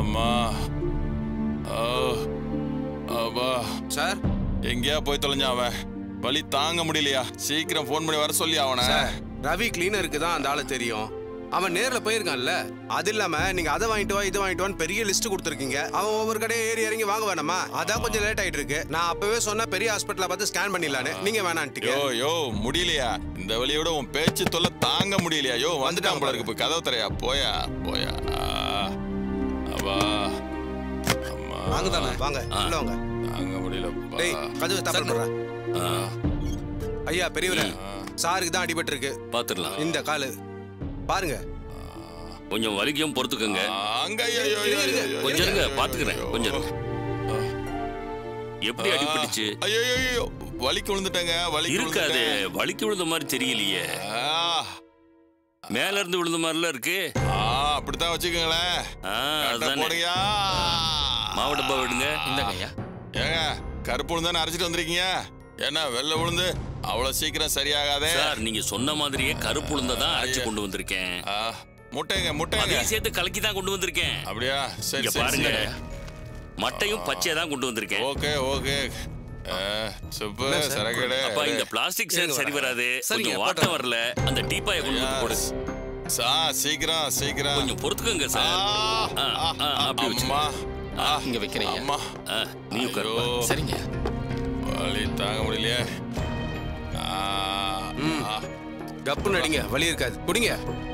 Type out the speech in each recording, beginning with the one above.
அம்மா ஓ அப்பா சார் எங்கேயா போய் தொலைஞ்சான் அவன் வலி தாங்க முடியலையா சீக்கிரம் ஃபோன் பண்ணி வர சொல்லி அவனை சார் ரவி கிளீனருக்கு தான் அந்த ஆளு தெரியும் அவன் நேர்ல போயிருக்கான்ல அது இல்லாம நீங்க அதை வாங்கிட்டு வா இது வாங்கிட்டு வான்னு பெரிய லிஸ்ட் கொடுத்துருக்கீங்க அவன் ஒவ்வொரு கடையை ஏறி இறங்கி வாங்க வேணாமா அதான் கொஞ்சம் லேட் ஆயிட்டு இருக்கு நான் அப்பவே சொன்ன பெரிய ஹாஸ்பிட்டல பார்த்து ஸ்கேன் பண்ணிடலான்னு நீங்க வேணான்ட்டீங்க யோ யோ முடியலையா இந்த வலியோட உன் பேச்சு தொல்லை தாங்க முடியலையா யோ வந்துட்டான் போல இருக்கு போய் கதவு தரையா போயா போயா ஆ, அப்பா அம்மா வாங்க தானே வாங்க உள்ள வாங்க தாங்க முடியல டேய் கதவு தப்பல் பண்றேன் ஆ, ஐயா பெரியவரே சாருக்கு தான் அடிபட்டு இருக்கு பாத்துடலாம் இந்த காலு பாருங்க கொஞ்சம் வலிக்கும் பொறுத்துக்கங்க அங்க ஐயோ, ஐயோ, ஐயோ, ஐயோ, ஐயோ, கொஞ்சம் இருங்க ஐயோ, பாத்துக்கிறேன் ஐயோ. கொஞ்சம் இருங்க எப்படி அடிபட்டுச்சு ஐயோ ஐயோ, ஐயோ வலிக்கு விழுந்துட்டேங்க வலிக்கு இருக்காது விழுந்துட்டேன். வலிக்கு விழுந்த மாதிரி தெரியலையே ஆ, மேல இருந்து விழுந்த மாதிரிலாம் இருக்கு ஆ, அப்படித்தான் வச்சுக்கோங்களேன் ஆ, கட்ட அதானே போடுங்கயா. மாவு டப்பா விடுங்க இந்தாங்க ஐயா ஏங்க கருப்பு உளுந்தானே அரைச்சிட்டு வந்திருக்கீங்க என்ன வெள்ளை உளுந்து அவ்வளவு சீக்கிரம் சரியாகாதே சார் நீங்க சொன்ன மாதிரியே கருப்பு உளுந்த தான் அரைச்சு கொண்டு வந்திருக்கேன் ஆ, முட்டைங்க முட்டைங்க அதையும் சேர்த்து கலக்கி தான் கொண்டு வந்திருக்கேன் அப்படியா சரி இங்க சரி பாருங்க சரி. மட்டையும் பச்சையா தான் கொண்டு வந்திருக்கேன் ஓகே ஓகே ஆ, சூப்பர் சரக்கடை அப்பா இந்த பிளாஸ்டிக் சேர் சரி வராது சரிங்க, கொஞ்சம் வாட்டம் வரல அந்த டீப்பாயை கொண்டு வந்து போடு சா சீக்கிரம் சீக்கிரம் கொஞ்சம் பொறுத்துக்கங்க ஆ, சார் ஆ, ஆ, ஆ, அப்படி வச்சுக்கோ. அம்மா ஆ, இங்க வைக்கிறேன் ஐயா. அம்மா ஆ, நீ உட்காரு ஐயோ, சரிங்க வலி தாங்க முடியலையே ஆ, ஆ. கப்புன்னு அடிங்க வலி இருக்காது குடிங்க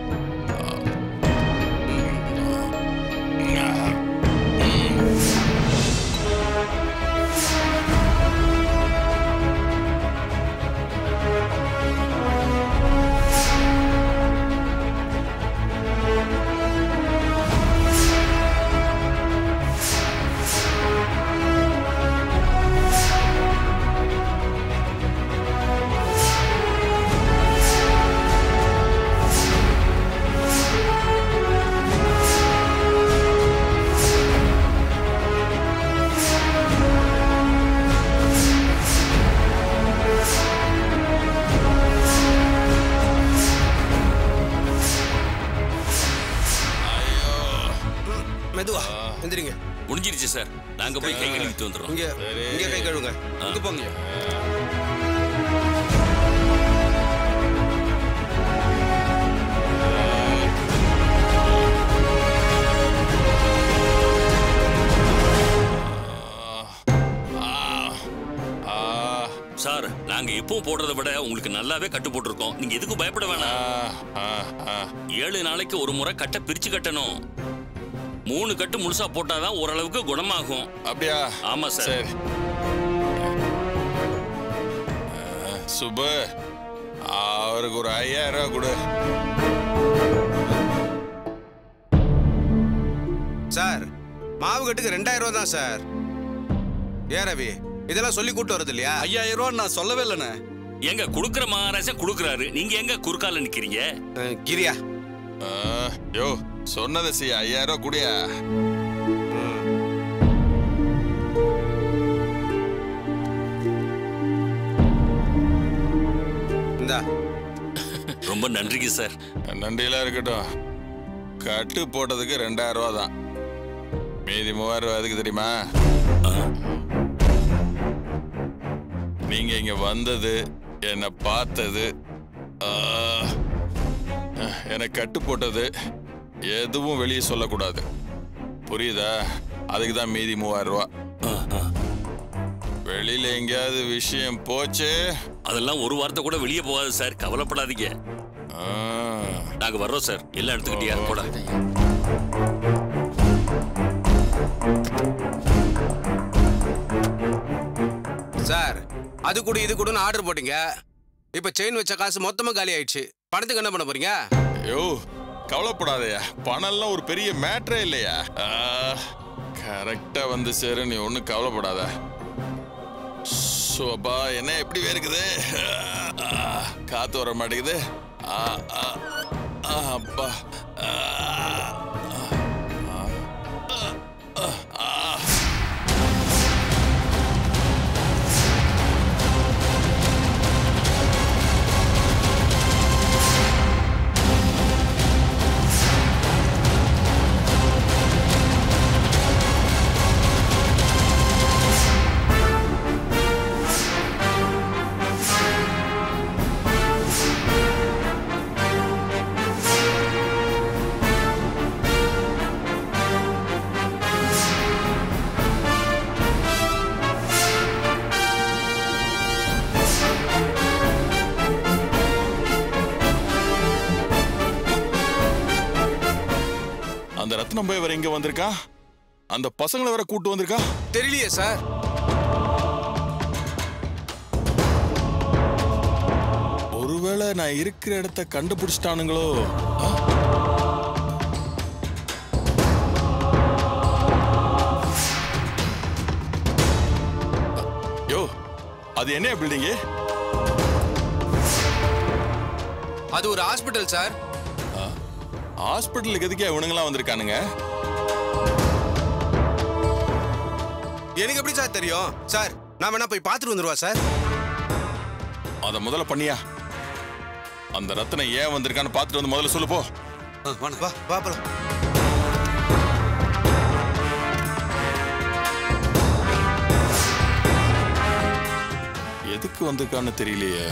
மெதுவா எந்திரிங்க முடிஞ்சிருச்சு சார் நாங்க போய் கை கழுவிட்டு வந்துடுறோம் இங்க இங்க கை கழுவுங்க இங்க போங்க ஆ, சார் நாங்க எப்பவும் போடுறதை விட உங்களுக்கு நல்லாவே கட்டு போட்டிருக்கோம் நீங்க எதுக்கும் பயப்பட ஆ, வேணாம் ஆ, ஆ. ஏழு நாளைக்கு ஒரு முறை கட்டை பிரிச்சு கட்டணும் மூணு கட்டு முழுசா போட்டாதான் ஓரளவுக்கு குணமாகும் அப்படியா ஆமா சார் சரி ஆ, சுப்பு அவருக்கு ஒரு ஐயாயிரம் ரூபாய் கொடு சார் மாவு கட்டுக்கு ரெண்டாயிரம் ரூபா தான் சார் ஏ ரவி இதெல்லாம் சொல்லி கூட்டு வரது இல்லையா ஐயாயிரம் ரூபா நான் சொல்லவே இல்லைண்ணே எங்க குடுக்குற மகாராஜன் குடுக்குறாரு நீங்க எங்க குறுக்கால நிக்கிறீங்க அஹ், கிரியா ஆ, யோ சொன்னதை செய்ய ஐயாயிரம் ரூபாய் குடியா இந்தா ரொம்ப நன்றிங்க சார் நன்றியெல்லாம் இருக்கட்டும் கட்டு போட்டதுக்கு ரெண்டாயிரம் ரூபா தான் மீதி மூவாயிரம் ரூபா எதுக்கு தெரியுமா நீங்க இங்க வந்தது என்னை பார்த்தது ஆ, என்னை கட்டு போட்டது எதுவும் வெளியே சொல்லக்கூடாது புரியுதா அதுக்கு தான் மீதி மூவாயிரம் ரூபா வெளியில எங்கேயாவது விஷயம் போச்சு அதெல்லாம் ஒரு வார்த்தை கூட வெளியே போகாது சார் கவலைப்படாதீங்க ஆ, நாங்க வர்றோம் சார் எல்லாம் எடுத்துக்கிட்டியா போட சார் அது கூட இது கூடன்னு ஆர்டர் போட்டீங்க இப்ப செயின் வச்ச காசு மொத்தமா காலி ஆயிடுச்சு பணத்துக்கு என்ன பண்ண போறீங்க யோ கவலைப்படாதயா பணம்லாம் ஒரு பெரிய மேட்ரே இல்லையா கரெக்டா வந்து சேரு நீ ஒன்றும் கவலைப்படாத சோபா என்ன எப்படி இருக்குது ஆ, காத்து வர மாட்டேங்குது ஆ, ஆ, ஆ, அப்பா ஆ, ஆ, ஆ, ஆ. நம்ம இவர் இங்க வந்திருக்கா அந்த பசங்களை வேற கூட்டு வந்திருக்கா தெரியலையே சார் ஒருவேளை நான் இருக்கிற இடத்த கண்டுபிடிச்சிட்டானுங்களோ ஆ? யோ அது என்ன பில்டிங்கு அது ஒரு ஹாஸ்பிட்டல் சார் ஹாஸ்பிட்டலுக்கு எதுக்கே இவனுங்களாம் வந்திருக்கானுங்க எனக்கு எப்படி சார் தெரியும் சார் நான் வேணா போய் பார்த்துட்டு வந்துருவா சார் அதை முதல்ல பண்ணியா அந்த ரத்தனை ஏன் வந்திருக்கான்னு பார்த்துட்டு வந்து முதல்ல சொல்லு போ வா வா போலாம் எதுக்கு வந்திருக்கான்னு தெரியலையே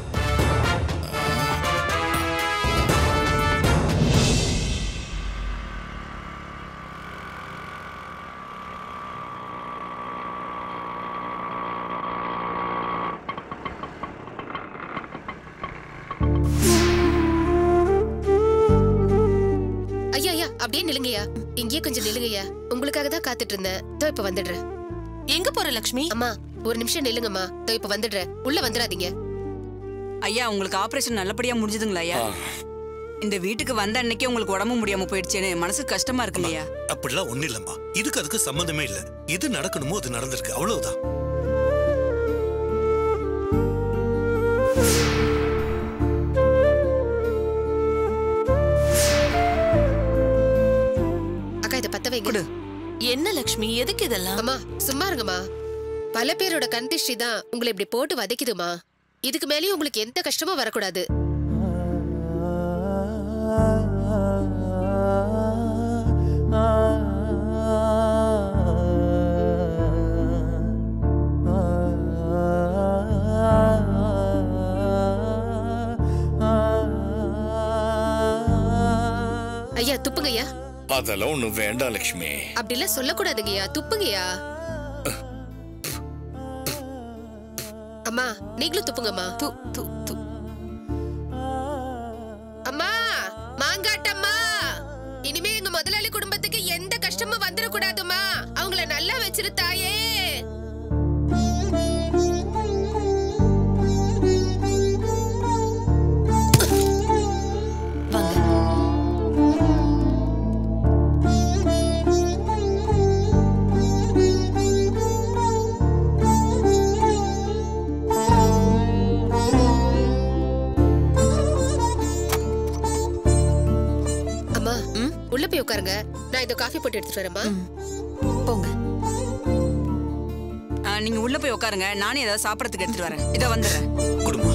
ஐயா ஐயா அப்படியே நில்லுங்கய்யா இங்கேயே கொஞ்சம் நில்லுங்கய்யா உங்களுக்காக தான் காத்துட்டு இருந்தேன் தோ இப்ப வந்துடுறேன் எங்க போற லக்ஷ்மி அம்மா ஒரு நிமிஷம் நில்லுங்கம்மா தோ இப்ப வந்துடுறேன் உள்ள வந்துடாதீங்க ஐயா உங்களுக்கு ஆபரேஷன் நல்லபடியா முடிஞ்சதுங்களா ஐயா இந்த வீட்டுக்கு வந்த அன்னைக்கே உங்களுக்கு உடம்பு முடியாம போயிடுச்சேன்னு மனசுக்கு கஷ்டமா இருக்கு இல்லையா அப்படிலாம் ஒண்ணு இல்லம்மா இதுக்கு அதுக்கு சம்மந்தமே இல்ல இது நடக்கணுமோ அது நடந்திருக்கு அவ்வளவுதான் அக்கா இதை பத்த வைங்க கொடு. என்ன லக்ஷ்மி எதுக்கு இதெல்லாம் அம்மா சும்மா இருங்கம்மா பல பேரோட கண் திருஷ்டி தான் உங்களை இப்படி போட்டு வதைக்குதுமா இதுக்கு மேலேயும் உங்களுக்கு எந்த கஷ்டமும் வரக்கூடாது ஐயா துப்புங்கய்யா அதெல்லாம் ஒண்ணும் வேண்டாம் லக்ஷ்மி அப்படிலாம் சொல்லக்கூடாதுங்கய்யா துப்புங்கய்யா அம்மா நீங்களும் துப்புங்கம்மா து, து, து. அம்மா மாங்காட்டம்மா இனிமே எங்க முதலாளி குடும்பத்துக்கு எந்த கஷ்டமும் வந்துடக்கூடாதும்மா அவங்கள நல்லா வச்சிரு தாயே வாங்க அம்மா உள்ள போய் உட்காருங்க நான் இந்த காஃபி போட்டு எடுத்துட்டு வரேம்மா போங்க ஆ, நீங்க உள்ள போய் உட்காருங்க நானே ஏதாவது சாப்பிடறதுக்கு எடுத்துட்டு வரேன் இதோ வந்துடுறேன் குடும்பம்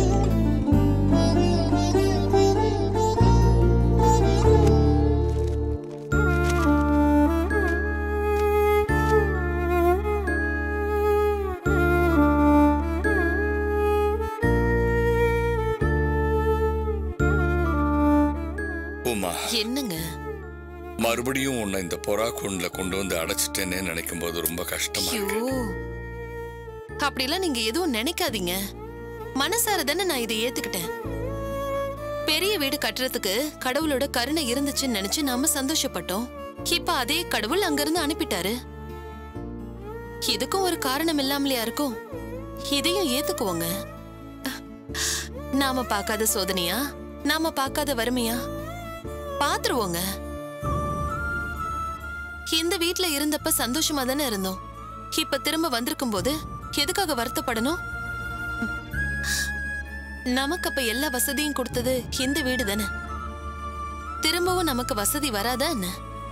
உமா என்னங்க மறுபடியும் உன்னை இந்த பொறா கூண்டுல கொண்டு வந்து அடைச்சிட்டேனே நினைக்கும் போது ரொம்ப கஷ்டமா ஐயோ இருக்கு அப்படிலாம் நீங்க எதுவும் நினைக்காதீங்க மனசார தானே நான் இதை ஏத்துக்கிட்டேன் பெரிய வீடு கட்டுறதுக்கு கடவுளோட கருணை இருந்துச்சுன்னு நினைச்சு நாம சந்தோஷப்பட்டோம் இப்ப அதே கடவுள் அங்கிருந்து அனுப்பிட்டாரு இதுக்கும் ஒரு காரணம் இல்லாமலையா இருக்கும் இதையும் ஏத்துக்குவோங்க நாம பார்க்காத சோதனையா நாம பார்க்காத வறுமையா பாத்துருவோங்க இந்த வீட்ல இருந்தப்ப சந்தோஷமா தானே இருந்தோம் இப்ப திரும்ப வந்திருக்கும் போது எதுக்காக வருத்தப்படணும் நமக்கு அப்ப எல்லா வசதியும் கொடுத்தது இந்த வீடு தானே திரும்பவும் நமக்கு வசதி வராதா என்ன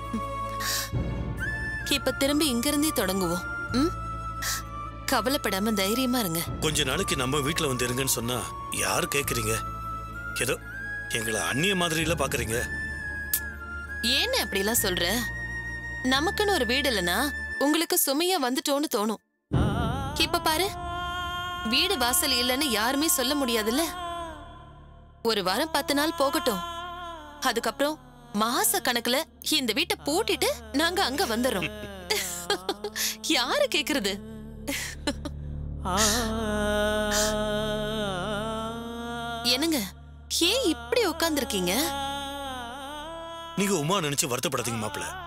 இப்ப திரும்ப இங்க இருந்தே தொடங்குவோம் ம்? கவலைப்படாம தைரியமா இருங்க கொஞ்ச நாளைக்கு நம்ம வீட்ல வந்து இருங்கன்னு சொன்னா யாரு கேக்குறீங்க ஏதோ எங்களை அந்நிய மாதிரில பாக்குறீங்க ஏன்னு அப்படிலாம் சொல்ற நமக்குன்னு ஒரு வீடு இல்லனா உங்களுக்கு சுமையா வந்துட்டோன்னு தோணும் இப்ப பாரு வீடு வாசல் இல்லைன்னு யாருமே சொல்ல முடியாதுல்ல ஒரு வாரம் பத்து நாள் போகட்டும் அதுக்கப்புறம் மாச கணக்குல இந்த வீட்டை பூட்டிட்டு நாங்க அங்க வந்துடுறோம் யாரு கேக்குறது என்னங்க ஏன் இப்படி உட்கார்ந்திருக்கீங்க நீங்க உமா நினைச்சு வருத்தப்படாதீங்க மாப்பிள்ள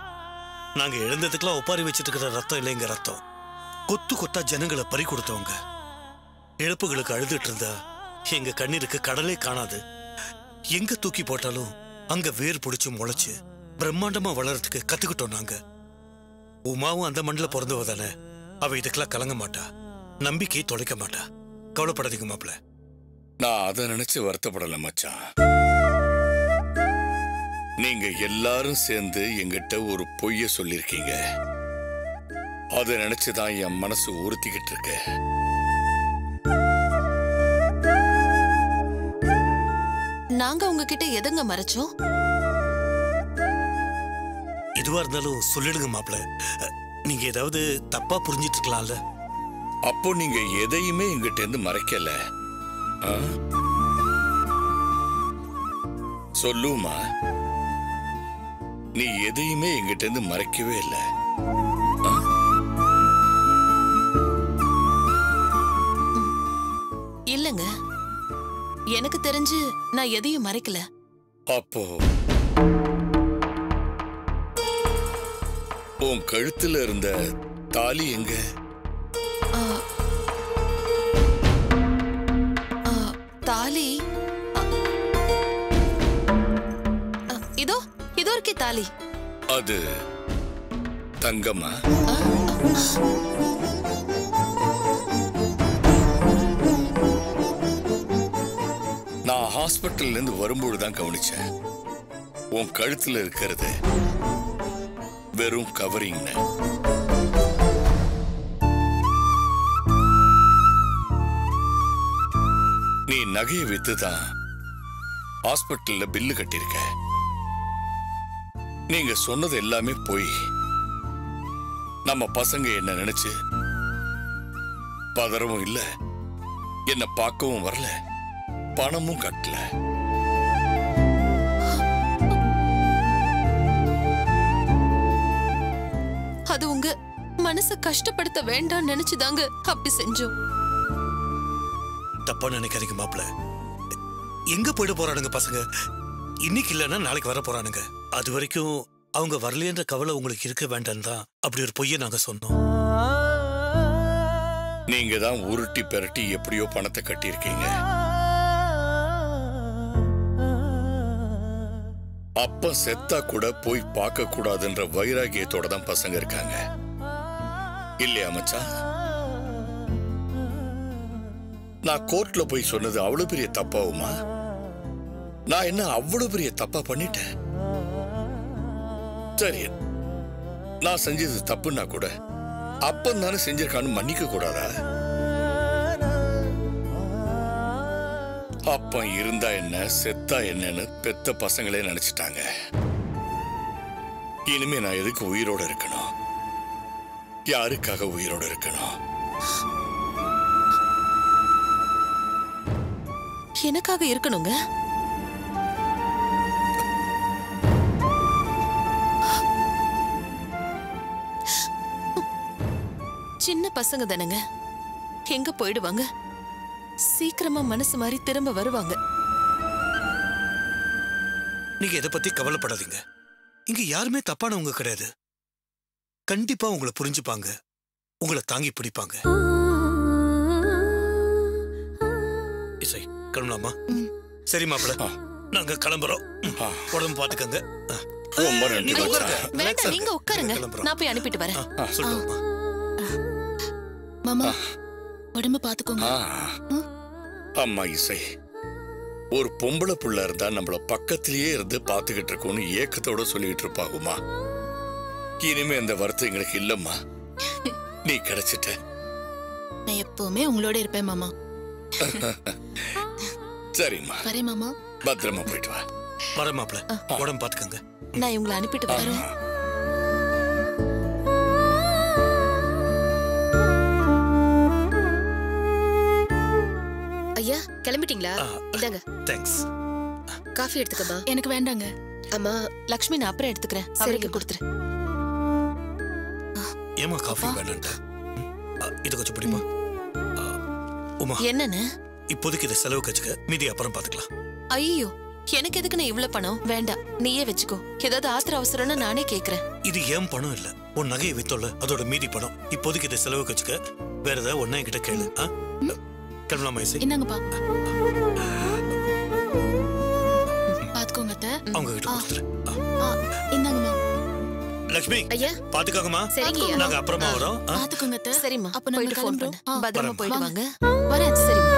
நாங்க எழுந்ததுக்கெல்லாம் ஒப்பாரி வச்சிட்டு இருக்கிற ரத்தம் இல்லைங்க ரத்தம் கொத்து கொத்தா ஜனங்களை பறி கொடுத்தவங்க இழப்புகளுக்கு அழுதுட்டு இருந்தா எங்க கண்ணீருக்கு கடலே காணாது எங்க தூக்கி போட்டாலும் அங்க வேர் பிடிச்சு முளைச்சு பிரம்மாண்டமா வளர்றதுக்கு கத்துக்கிட்டோம் நாங்க உமாவும் அந்த மண்ணில் பிறந்தவ தானே அவ இதுக்கெல்லாம் கலங்க மாட்டா நம்பிக்கையை தொலைக்க மாட்டா கவலைப்படாதீங்க மாப்பிள்ள நான் அதை நினைச்சு வருத்தப்படல மச்சான் நீங்க எல்லாரும் சேர்ந்து எங்கிட்ட ஒரு பொய்ய சொல்லிருக்கீங்க அதை நினைச்சுதான் என் மனசு உறுத்திக்கிட்டு இருக்கு நாங்க உங்ககிட்ட எதுங்க மறைச்சோம் எதுவா இருந்தாலும் சொல்லிடுங்க மாப்பிள்ள அஹ், நீங்க ஏதாவது தப்பா புரிஞ்சிட்டு இருக்கலாம்ல அப்போ நீங்க எதையுமே எங்கிட்ட இருந்து மறைக்கல ஆ? சொல்லுமா நீ எதையுமே எங்கிட்ட இருந்து மறைக்கவே இல்லை இல்லங்க எனக்கு தெரிஞ்சு நான் எதையும் மறைக்கல அப்போ உன் கழுத்துல இருந்த தாலி எங்க ஆ, ஆ, தாலி ஆ, ஆ, இதோ இதோ இருக்கே தாலி அது தங்கமா நான் ஹாஸ்பிட்டல்ல இருந்து வரும்போது தான் கவனிச்சேன் உன் கழுத்துல இருக்கிறது வெறும் கவரிங்னு நீ நகையை வித்து தான் ஹாஸ்பிட்டல்ல பில்லு கட்டியிருக்க நீங்க சொன்னது எல்லாமே போய் நம்ம பசங்க என்ன நினைச்சு பதறவும் இல்ல என்ன பார்க்கவும் வரல பணமும் கட்டல அது உங்க மனச கஷ்டப்படுத்த வேண்டாம்னு நினைச்சுதாங்க அப்படி செஞ்சோம் தப்பா நினைக்காதீங்க மாப்பிள்ள எங்க போயிட போறானுங்க பசங்க இன்னைக்கு இல்லைன்னா நாளைக்கு வர போறானுங்க அது வரைக்கும் அவங்க வரலையன்ற கவலை உங்களுக்கு இருக்க வேண்டாம் தான் அப்படி ஒரு பொய்யை நாங்க சொன்னோம் நீங்க தான் உருட்டி பெரட்டி எப்படியோ பணத்தை கட்டியிருக்கீங்க அப்ப செத்தா கூட போய் பார்க்க கூடாதுன்ற வைராகியத்தோட தான் பசங்க இருக்காங்க இல்லையா மச்சான் நான் கோர்ட்ல போய் சொன்னது அவ்வளவு பெரிய தப்பாவுமா நான் என்ன அவ்வளவு பெரிய தப்பா பண்ணிட்டேன் சரி நான் செஞ்சது தப்புன்னா கூட அப்பன் தானே செஞ்சிருக்கான்னு மன்னிக்க கூடாதா அப்பன் இருந்தா என்ன செத்தா என்னன்னு பெத்த பசங்களே நினைச்சிட்டாங்க இனிமே நான் எதுக்கு உயிரோட இருக்கணும் யாருக்காக உயிரோட இருக்கணும் எனக்காக இருக்கணுங்க சின்ன பசங்க தானேங்க எங்க போயிடுவாங்க சீக்கிரமா மனசு மாதிரி திரும்ப வருவாங்க நீங்க இதை பத்தி கவலைப்படாதீங்க இங்க யாருமே தப்பானவங்க கிடையாது கண்டிப்பா உங்களை புரிஞ்சுப்பாங்க உங்களை தாங்கி பிடிப்பாங்க இசை கிளம்பலாமா சரி மாப்பிள்ள நாங்க கிளம்புறோம் ம், ஆ. உடம்பு பாத்துக்கங்க ஆ. ரொம்ப நன்றி நீங்க மச்சான். உட்காருங்க. Relax ஆ வேண்டாம் நீங்க இருங்க. உட்காருங்க கிளம்புறோம். நான் போய் அனுப்பிட்டு வரேன் ஆ, சொல்லுங்கம்மா மாமா உடம்பு பாத்துக்கோங்க ஆ. அம்மா இசை ஒரு பொம்பளை புள்ள இருந்தா நம்மள பக்கத்திலேயே இருந்து பாத்துக்கிட்டு இருக்கோம்னு ஏக்கத்தோட சொல்லிக்கிட்டு இருப்பாகுமா இனிமே அந்த வருத்தம் எங்களுக்கு இல்லம்மா நீ கிடைச்சிட்ட நான் எப்பவுமே உங்களோட இருப்பேன் மாமா சரிம்மா வரேன் மாமா பத்திரமா போயிட்டு வா வர மாப்பிள்ள உடம்பு பாத்துக்கங்க நான் இவங்களை அனுப்பிட்டு வரேன் ஐயா கிளம்பிட்டீங்களா ஆ. இந்தாங்க தேங்க்ஸ் காஃபி எடுத்துக்கமா எனக்கு வேண்டாங்க அம்மா லக்ஷ்மி நான் அப்புறம் எடுத்துக்கிறேன் அவருக்கு கொடுத்துரு ஏமா காஃபி வேணான்ட்ட இது கொஞ்சம் பிடிமா உமா என்னன்னு இப்போதைக்கு இதை செலவு கச்சுக்க மீதி அப்புறம் பாத்துக்கலாம் ஐயோ எனக்கு எதுக்கு நான் இவ்ளோ பணம் வேண்டாம் நீயே வச்சுக்கோ ஏதாவது ஆத்திர அவசரம்னா நானே கேக்குறேன் இது ஏன் பணம் இல்ல உன் நகையை வித்தோல அதோட மீதி பணம் இப்போதைக்கு இதை செலவுக்கு வச்சுக்க வேற ஏதாவது ஒன்னா என்கிட்ட கேளு ஆ? கிளம்பலாமா இசை இந்தாங்கப்பா பாத்துக்கோங்க அத்தை. அவங்க கிட்ட ஆ. கொடுத்துரு ஆ. ஆ, இந்தாங்கம்மா லக்ஷ்மி ஐயா பாத்துக்காங்கம்மா சரிங்கய்யா. நாங்க அப்புறமா வரோம் ஆ? பாத்துக்கோங்க அத்தை. சரிம்மா அப்ப நம்ம போயிட்டு ஃபோன் கிளம்புறோம். பண்ணு ஆ, பத்திரமா வரேன். போயிட்டு வாங்க. வாங்க வரேன் சரிம்மா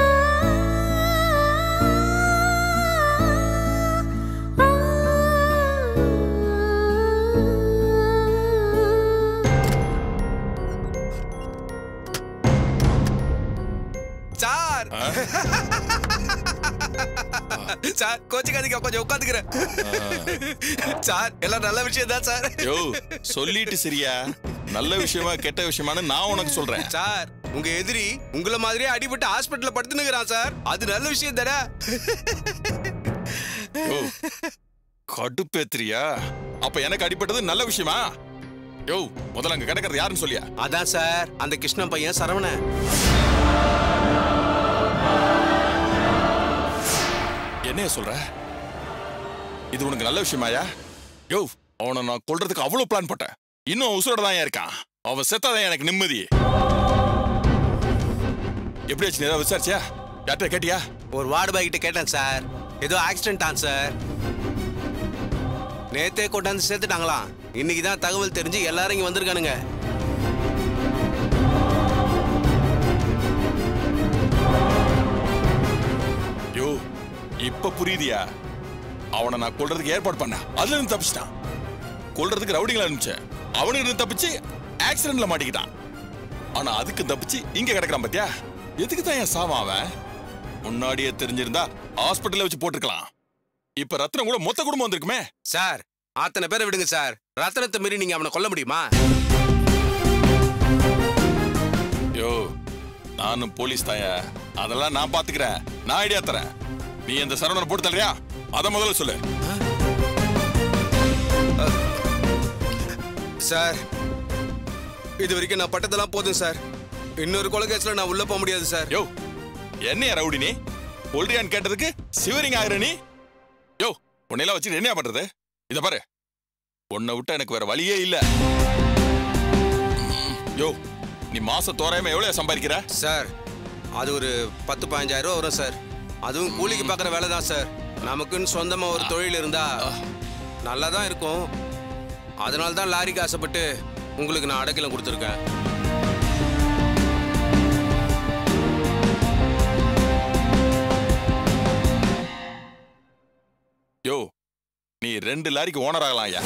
சார் சார் கோச்சுக்காதீங்க கொஞ்சம் உட்காந்துக்கிறேன் சார் எல்லாம் நல்ல விஷயம் தான் சார் யோ சொல்லிட்டு சரியா நல்ல விஷயமா கெட்ட விஷயமான்னு நான் உனக்கு சொல்றேன் சார் உங்க எதிரி உங்கள மாதிரியே அடிபட்டு ஹாஸ்பிட்டல்ல படுத்துனுக்குறான் சார் அது நல்ல விஷயம் தானே யோ கடுப்பேத்திரியா அப்ப எனக்கு அடிபட்டது நல்ல விஷயமா யோ முதல்ல அங்க கிடக்கிறது யாருன்னு சொல்லியா அதான் சார் அந்த கிருஷ்ணன் பையன் சரவணன் என்னைய சொல்ற இது உனக்கு நல்ல விஷயமாயா யோ அவனை நான் கொல்றதுக்கு அவ்வளவு பிளான் போட்டேன் இன்னும் உசுரோட தான் இருக்கான் அவன் செத்தாதான் எனக்கு நிம்மதி எப்படி ஆச்சு ஏதாவது விசாரிச்சியா யார்கிட்ட கேட்டியா ஒரு வார்டு பாய் கிட்ட கேட்டேன் சார் ஏதோ ஆக்சிடென்ட் ஆன் சார் நேத்தே கொண்டாந்து சேர்த்துட்டாங்களாம் இன்னைக்கு தான் தகவல் தெரிஞ்சு எல்லாரும் இங்க வந்திருக்கானுங்க யோ இப்ப புரியுதியா அவனை நான் கொல்றதுக்கு ஏற்பாடு பண்ணேன் அதுல இருந்து தப்பிச்சிட்டான் கொல்றதுக்கு ரவுடிங்களா இருந்துச்சேன் அவனுக்கு இருந்து தப்பிச்சு ஆக்சிடென்ட்ல மாட்டிக்கிட்டான் ஆனா அதுக்கு தப்பிச்சு இங்க கிடக்குறான் பாத்தியா எதுக்கு தான் என் சாவான் அவன் முன்னாடியே தெரிஞ்சிருந்தா ஹாஸ்பிட்டல்ல வச்சு போட்டுருக்கலாம் இப்ப ரத்னம் கூட மொத்த குடும்பம் வந்திருக்குமே சார் அத்தனை பேரை விடுங்க சார் ரத்தனத்தை மீறி நீங்க அவனை கொல்ல முடியுமா யோ நானும் போலீஸ் தாயா அதெல்லாம் நான் பாத்துக்கிறேன் நான் ஐடியா தரேன் நீ இந்த சரவணனை போட்டு தள்ளியா அத முதல்ல சொல்லு சார் இது வரைக்கும் நான் பட்டதெல்லாம் போதும் சார் இன்னொரு கொலை கேஸ்ல நான் உள்ள போக முடியாது சார் யோ என்னையா ரவுடி நீ கொல்றியான்னு கேட்டதுக்கு சிவரிங் ஆகுற நீ யோ உன்னையெல்லாம் வச்சு என்ன பண்றது இத பாரு உன்னை விட்டு எனக்கு வேற வழியே இல்ல ம், யோ நீ மாச தோராயமா எவ்வளவு சம்பாதிக்கிற சார் அது ஒரு பத்து பதினஞ்சாயிரம் ரூபா வரும் சார் அதுவும் கூலிக்கு பார்க்குற வேலை தான் சார் நமக்குன்னு சொந்தமா ஒரு தொழில் இருந்தா நல்லா தான் இருக்கும் அதனால தான் லாரிக்கு ஆசைப்பட்டு உங்களுக்கு நான் அடைக்கலம் கொடுத்துருக்கேன் யோ நீ ரெண்டு லாரிக்கு ஓனர் ஆகலாம் ஐயா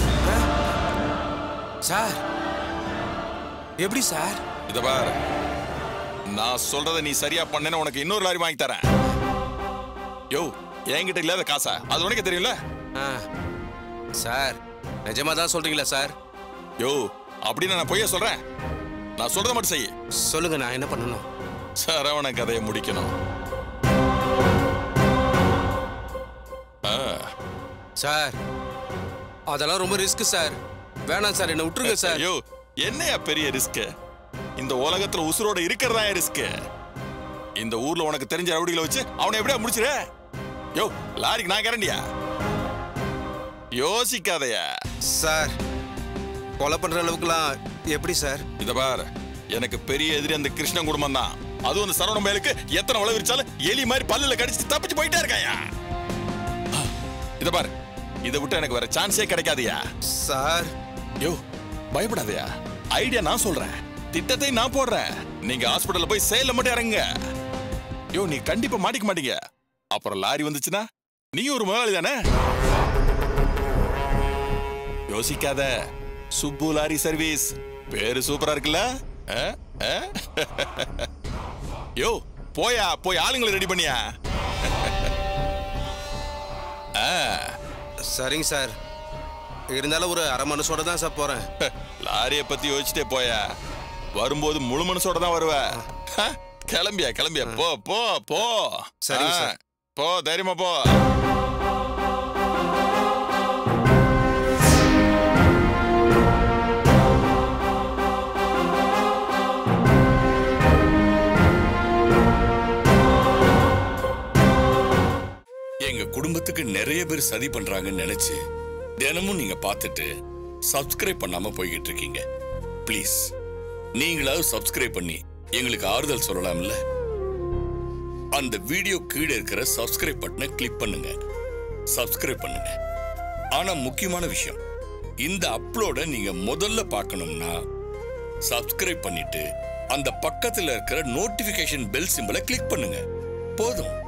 சார் எப்படி சார் இத பாரு நான் சொல்றத நீ சரியா பண்ணேன்னு உனக்கு இன்னொரு லாரி வாங்கி தரேன் யோ என்கிட்ட இல்லாத காசா அது உனக்கு தெரியும்ல ஆ சார் நிஜமா தான் சொல்றீங்களா சார் யோ அப்படின்னு நான் பொய்ய சொல்றேன் நான் சொல்றத மட்டும் செய் சொல்லுங்க நான் என்ன பண்ணணும் சரவண கதையை முடிக்கணும் ஆ, சார் அதெல்லாம் ரொம்ப ரிஸ்க் சார் வேணாம் சார் என்னை விட்டுருங்க சார் ஐயோ என்னையா பெரிய ரிஸ்க் இந்த உலகத்துல உசுரோட இருக்கிறதா ரிஸ்க் இந்த ஊர்ல உனக்கு தெரிஞ்ச ரவுடிகளை வச்சு அவனை எப்படியா முடிச்சிரு யோ லாரிக்கு நான் கேரண்டியா யோசிக்காதயா சார் கொலை பண்ற அளவுக்குலாம் எப்படி சார் இத பார் எனக்கு பெரிய எதிரி அந்த கிருஷ்ணன் குடும்பம் தான் அதுவும் அந்த சரவண மேலுக்கு எத்தனை உழவு விரிச்சாலும் எலி மாதிரி பல்லுல கடிச்சு தப்பிச்சு போயிட்டே இருக்காயா இத பார் இதை விட்டு எனக்கு வேற சான்ஸே கிடைக்காதயா சார் யோ பயப்படாதயா ஐடியா நான் சொல்றேன் திட்டத்தை நான் போடுறேன் நீங்க ஹாஸ்பிடல்ல போய் செயல்ல மட்டும் இறங்குங்க யோ நீ கண்டிப்பா மாட்டிக்க மாட்டீங்க அப்புறம் லாரி வந்துச்சுன்னா நீ ஒரு முதலாளி தானே யோசிக்காத சுப்பு லாரி சர்வீஸ் பேரு சூப்பரா இருக்குல்ல ஆ? ஆ? யோ போயா போய் ஆளுங்களை ரெடி பண்ணியா ஆ சரிங்க சார் இருந்தாலும் ஒரு அரை மனசோட தான் சார் போறேன் லாரிய பத்தி யோசிச்சுட்டே போயா வரும்போது முழு மனசோட தான் வருவ ஹ, கிளம்பியா கிளம்பியா போ போ போ சரிங்க ஆ, சார். போ தைரியமா போ எங்க குடும்பத்துக்கு பணத்துக்கு நிறைய பேர் சதி பண்றாங்கன்னு நினைச்சு தினமும் நீங்க பார்த்துட்டு சப்ஸ்கிரைப் பண்ணாம போய்கிட்டு இருக்கீங்க ப்ளீஸ் நீங்களாவது சப்ஸ்கிரைப் பண்ணி எங்களுக்கு ஆறுதல் சொல்லலாம்ல அந்த வீடியோ கீழே இருக்கிற சப்ஸ்கிரைப் பட்டனை கிளிக் பண்ணுங்க சப்ஸ்கிரைப் பண்ணுங்க ஆனா முக்கியமான விஷயம் இந்த அப்லோட நீங்க முதல்ல பார்க்கணும்னா சப்ஸ்கிரைப் பண்ணிட்டு அந்த பக்கத்துல இருக்கிற நோட்டிபிகேஷன் பெல் சிம்பலை கிளிக் பண்ணுங்க போதும்